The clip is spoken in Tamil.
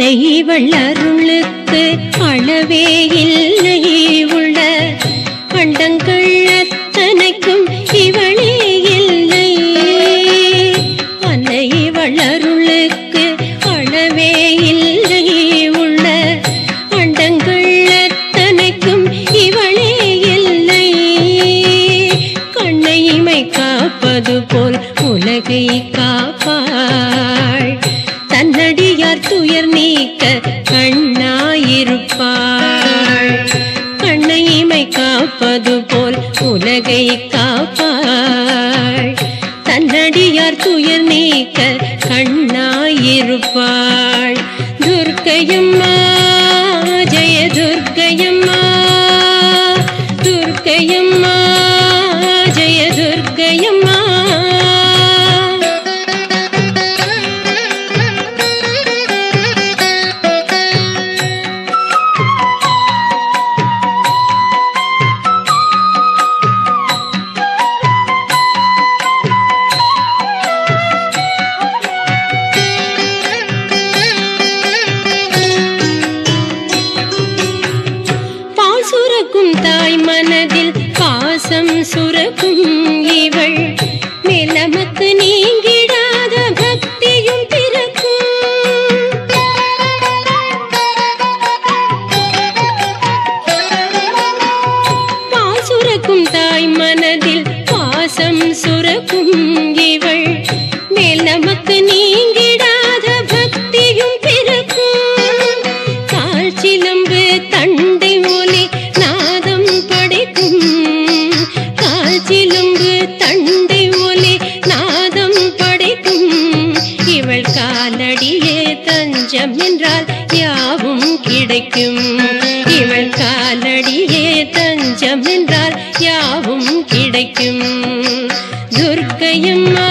அன்னை இவள் அருளுக்கு அளவே இல்லை உள்ள அண்டங்கள் அத்தனைக்கும் இவளே இல்லை அன்னை இவள் அருளுக்கு அளவே இல்லை உள்ள அண்டங்கள் அத்தனைக்கும் இவளே இல்லை கண்ணையுமை காப்பது போல் உலகை காப்பாள் தன்னடியார் துயர் நீக்க கண்ணாயிருப்பாள் கண்ணையுமை காப்பது போல் உலகை காப்பாள் தன்னடியார் துயர் நீக்க கண்ணாயிருப்பாள் துர்க்கையம்மா ஜெய துர்க்கையம்மா துர்க்கையம்மா ஜெய துர்க்கையம்மா பால் சுரக்கும் தாய் மனதில் பாசம் சுரக்கும் இவள் நிலமக்கு நீங்கிடாத பக்தியும் பிறக்கும் பால் சுரக்கும் தாய் மனதில் பாசம் சுரக்கும் இவள் மேல் நமக்கு நீங்கிடாத பக்தியும் பிறக்கும் கால் சிலம்பு தண்டை ஒலி நாதம் படைக்கும் கால் சிலம்பு தண்டை ஒலி நாதம் படைக்கும் இவள் காலடியே தஞ்சம் என்றால் யாவும் கிடைக்கும் இவள் காலடியே தஞ்சம் என்றால் யாவும் கிடைக்கும் துர்க்கையம்மா